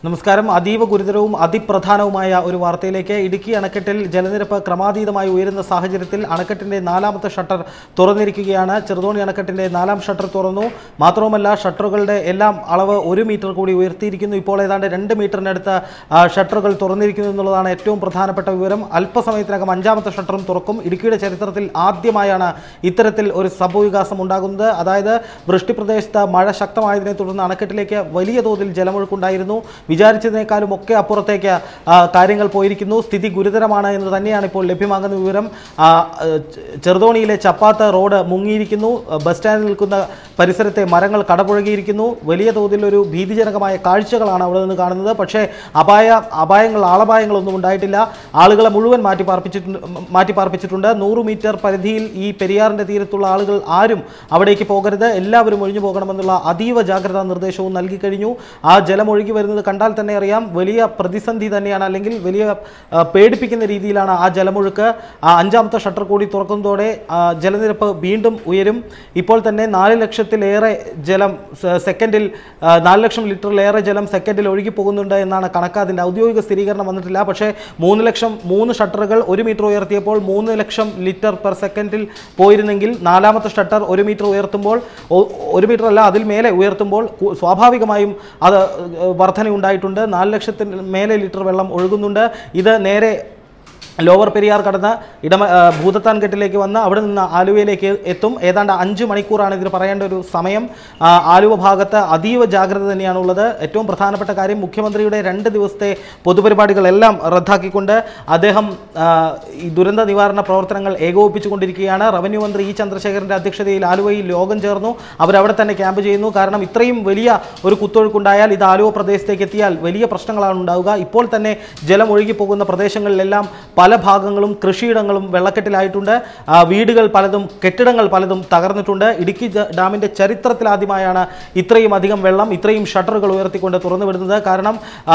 നമസ്കാരം അതീവ ഗുരുതരവും അതിപ്രധാനവുമായ ഒരു വാർത്തയിലേക്ക് ഇടുക്കി അണക്കെട്ടിൽ ജലനിരപ്പ് ക്രമാതീതമായി ഉയരുന്ന സാഹചര്യത്തിൽ അണക്കെട്ടിന്റെ നാലാമത്തെ ഷട്ടർ തുറന്നിരിക്കുകയാണ് ചെറുതോണി അണക്കെട്ടിന്റെ നാലാം ഷട്ടർ തുറന്നു മാത്രവുമല്ല ഷട്ടറുകളുടെ എല്ലാം അളവ് ഒരു മീറ്റർ കൂടി ഉയർത്തിയിരിക്കുന്നു ഇപ്പോൾ ഏതാണ്ട് രണ്ട് മീറ്ററിനടുത്ത് ആ, ഷട്ടറുകൾ തുറന്നിരിക്കുന്നു എന്നുള്ളതാണ് ഏറ്റവും പ്രധാനപ്പെട്ട വിവരം അല്പസമയത്തിനകം അഞ്ചാമത്തെ ഷട്ടറും തുറക്കും ഇടുക്കിയുടെ ചരിത്രത്തിൽ ആദ്യമായാണ് ഇത്തരത്തിൽ ഒരു സംഭവവികാസം ഉണ്ടാകുന്നത് അതായത് വൃഷ്ടിപ്രദേശത്ത് മഴ ശക്തമായതിനെ തുടർന്ന് അണക്കെട്ടിലേക്ക് വലിയ തോതിൽ ജലമൊഴുക്കുണ്ടായിരുന്നു വിചാരിച്ചതിനേക്കാളും ഒക്കെ അപ്പുറത്തേക്ക് ആ, കാര്യങ്ങൾ പോയിരിക്കുന്നു സ്ഥിതി ഗുരുതരമാണ് എന്ന് തന്നെയാണ് ഇപ്പോൾ ലഭ്യമാകുന്ന വിവരം ആ, ഏഹ്, ചെറുതോണിയിലെ ചപ്പാത്ത റോഡ് മുങ്ങിയിരിക്കുന്നു ബസ് സ്റ്റാൻഡിൽ നിൽക്കുന്ന പരിസരത്തെ മരങ്ങൾ കടപുഴകിയിരിക്കുന്നു വലിയ തോതിൽ ഒരു ഭീതിജനകമായ കാഴ്ചകളാണ് അവിടെ നിന്ന് കാണുന്നത് പക്ഷേ അപായ അപായങ്ങൾ ആളപായങ്ങളൊന്നും ഉണ്ടായിട്ടില്ല ആളുകളെ മുഴുവൻ മാറ്റി പാർപ്പിച്ചിട്ടുണ്ട് മാറ്റി പാർപ്പിച്ചിട്ടുണ്ട് നൂറ് മീറ്റർ പരിധിയിൽ ഈ പെരിയാറിൻ്റെ തീരത്തുള്ള ആളുകൾ ആരും അവിടേക്ക് പോകരുത് എല്ലാവരും ഒഴിഞ്ഞു പോകണമെന്നുള്ള അതീവ ജാഗ്രതാ നിർദ്ദേശവും നൽകി കഴിഞ്ഞു ആ ജലം ഒഴുകി വരുന്നത് കണ്ടാൽ തന്നെ അറിയാം വലിയ പ്രതിസന്ധി തന്നെയാണ് അല്ലെങ്കിൽ വലിയ ആ, പേടിപ്പിക്കുന്ന രീതിയിലാണ് ആ ജലമൊഴുക്ക് ആ അഞ്ചാമത്തെ ഷട്ടർ കൂടി തുറക്കുന്നതോടെ ആ, ജലനിരപ്പ് വീണ്ടും ഉയരും ഇപ്പോൾ തന്നെ നാല് ലക്ഷത്തിലേറെ ജലം സെ- സെക്കൻഡിൽ ആ, നാല് ലക്ഷം ലിറ്ററിലേറെ ജലം സെക്കൻഡിൽ ഒഴുകി പോകുന്നുണ്ട് എന്നാണ് കണക്ക് അതിൻ്റെ ഔദ്യോഗിക സ്ഥിരീകരണം വന്നിട്ടില്ല പക്ഷേ മൂന്ന് ലക്ഷം മൂന്ന് ഷട്ടറുകൾ ഒരു മീറ്റർ ഉയർത്തിയപ്പോൾ മൂന്ന് ലക്ഷം ലിറ്റർ പെർ സെക്കൻഡിൽ പോയിരുന്നെങ്കിൽ നാലാമത്തെ ഷട്ടർ ഒരു മീറ്റർ ഉയർത്തുമ്പോൾ ഒ- ഒരു മീറ്റർ അല്ല അതിൽ മേലെ ഉയർത്തുമ്പോൾ കു- സ്വാഭാവികമായും അത് ഏഹ്, വർധനയുണ്ടായിട്ടുണ്ട് നാല് ലക്ഷത്തിന് മേലെ ലിറ്റർ വെള്ളം ഒഴുകുന്നുണ്ട് ഇത് നേരെ ലോവർ പെരിയാർ കടന്ന് ഇടമ ആ, ഭൂതത്താൻകെട്ടിലേക്ക് വന്ന് അവിടെ നിന്ന് ആലുവയിലേക്ക് എത്തും ഏതാണ്ട് അഞ്ച് മണിക്കൂറാണ് ഇതിന് പറയേണ്ട ഒരു സമയം ആ, ആലുവ ഭാഗത്ത് അതീവ ജാഗ്രത തന്നെയാണുള്ളത് ഏറ്റവും പ്രധാനപ്പെട്ട കാര്യം മുഖ്യമന്ത്രിയുടെ രണ്ട് ദിവസത്തെ പൊതുപരിപാടികളെല്ലാം റദ്ദാക്കിക്കൊണ്ട് അദ്ദേഹം ആ, ഈ ദുരന്ത നിവാരണ പ്രവർത്തനങ്ങൾ ഏകോപിപ്പിച്ചുകൊണ്ടിരിക്കുകയാണ് റവന്യൂ മന്ത്രി ഇ ചന്ദ്രശേഖരന്റെ അധ്യക്ഷതയിൽ ആലുവയിൽ യോഗം ചേർന്നു അവരവിടെ തന്നെ ക്യാമ്പ് ചെയ്യുന്നു കാരണം ഇത്രയും വലിയ ഒരു കുത്തൊഴുക്കുണ്ടായാൽ ഇത് ആലുവ പ്രദേശത്തേക്ക് എത്തിയാൽ വലിയ പ്രശ്നങ്ങളാണ് ഉണ്ടാവുക ഇപ്പോൾ തന്നെ ജലം ഒഴുകി പോകുന്ന പ്രദേശങ്ങളിലെല്ലാം പല ഭാഗങ്ങളും കൃഷിയിടങ്ങളും വെള്ളക്കെട്ടിലായിട്ടുണ്ട് ആ, വീടുകൾ പലതും കെട്ടിടങ്ങൾ പലതും തകർന്നിട്ടുണ്ട് ഇടുക്കി ജ- ഡാമിന്റെ ചരിത്രത്തിലാദ്യമായാണ് ഇത്രയും അധികം വെള്ളം ഇത്രയും ഷട്ടറുകൾ ഉയർത്തിക്കൊണ്ട് തുറന്നു വിടുന്നത് കാരണം ആ,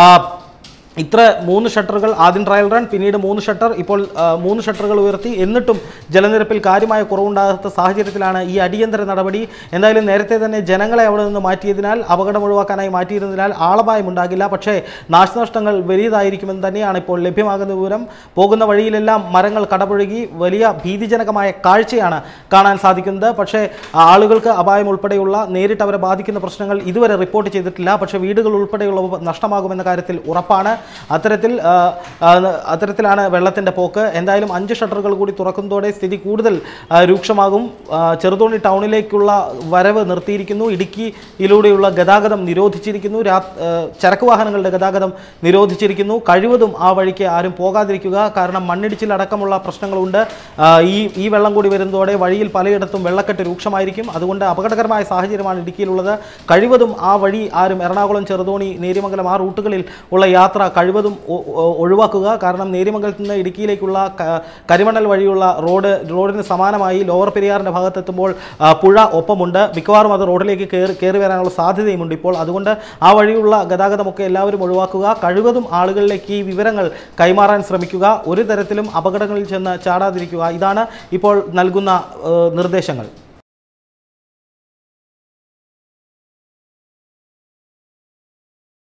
ഇത്ര മൂന്ന് ഷട്ടറുകൾ ആദ്യം ട്രയൽ റൺ പിന്നീട് മൂന്ന് ഷട്ടർ ഇപ്പോൾ ആ, മൂന്ന് ഷട്ടറുകൾ ഉയർത്തി എന്നിട്ടും ജലനിരപ്പിൽ കാര്യമായ കുറവുണ്ടാകാത്ത സാഹചര്യത്തിലാണ് ഈ അടിയന്തര നടപടി എന്തായാലും നേരത്തെ തന്നെ ജനങ്ങളെ അവിടെ നിന്ന് മാറ്റിയതിനാൽ അപകടം ഒഴിവാക്കാനായി മാറ്റിയിരുന്നതിനാൽ ആളപായം ഉണ്ടാകില്ല പക്ഷേ നാശനഷ്ടങ്ങൾ വലിയതായിരിക്കുമെന്ന് തന്നെയാണ് ഇപ്പോൾ ലഭ്യമാകുന്ന വിവരം പോകുന്ന വഴിയിലെല്ലാം മരങ്ങൾ കടപുഴകി വലിയ ഭീതിജനകമായ കാഴ്ചയാണ് കാണാൻ സാധിക്കുന്നത് പക്ഷേ ആളുകൾക്ക് അപായം ഉൾപ്പെടെയുള്ള നേരിട്ട് അവരെ ബാധിക്കുന്ന പ്രശ്നങ്ങൾ ഇതുവരെ റിപ്പോർട്ട് ചെയ്തിട്ടില്ല പക്ഷേ വീടുകൾ ഉൾപ്പെടെയുള്ളവ നഷ്ടമാകുമെന്ന കാര്യത്തിൽ ഉറപ്പാണ് അത്തരത്തിൽ ആ, ആ, അത്തരത്തിലാണ് വെള്ളത്തിൻ്റെ പോക്ക് എന്തായാലും അഞ്ച് ഷട്ടറുകൾ കൂടി തുറക്കുന്നതോടെ സ്ഥിതി കൂടുതൽ ആ, രൂക്ഷമാകും ആ, ചെറുതോണി ടൗണിലേക്കുള്ള വരവ് നിർത്തിയിരിക്കുന്നു ഇടുക്കിയിലൂടെയുള്ള ഗതാഗതം നിരോധിച്ചിരിക്കുന്നു രാ ആ, ചരക്ക് വാഹനങ്ങളുടെ ഗതാഗതം നിരോധിച്ചിരിക്കുന്നു കഴിവതും ആ വഴിക്ക് ആരും പോകാതിരിക്കുക കാരണം മണ്ണിടിച്ചിലടക്കമുള്ള പ്രശ്നങ്ങളുണ്ട് ആ, ഈ ഈ വെള്ളം കൂടി വരുന്നതോടെ വഴിയിൽ പലയിടത്തും വെള്ളക്കെട്ട് രൂക്ഷമായിരിക്കും അതുകൊണ്ട് അപകടകരമായ സാഹചര്യമാണ് ഇടുക്കിയിലുള്ളത് കഴിവതും ആ വഴി ആരും എറണാകുളം ചെറുതോണി നേര്യമംഗലം ആ റൂട്ടുകളിൽ ഉള്ള യാത്ര കഴിവതും ഒ- ഒ- ഒഴിവാക്കുക കാരണം നേര്യമംഗലത്ത് നിന്ന് ഇടുക്കിയിലേക്കുള്ള ക- കരിമണൽ വഴിയുള്ള റോഡ് റോഡിന് സമാനമായി ലോവർ പെരിയാറിൻ്റെ ഭാഗത്തെത്തുമ്പോൾ ആ, പുഴ ഒപ്പമുണ്ട് മിക്കവാറും അത് റോഡിലേക്ക് കയറി കയറി വരാനുള്ള സാധ്യതയുമുണ്ട് ഇപ്പോൾ അതുകൊണ്ട് ആ വഴിയുള്ള ഗതാഗതമൊക്കെ എല്ലാവരും ഒഴിവാക്കുക കഴിവതും ആളുകളിലേക്ക് ഈ വിവരങ്ങൾ കൈമാറാൻ ശ്രമിക്കുക ഒരു തരത്തിലും അപകടങ്ങളിൽ ചെന്ന് ചാടാതിരിക്കുക ഇതാണ് ഇപ്പോൾ നൽകുന്ന ഏഹ്, നിർദ്ദേശങ്ങൾ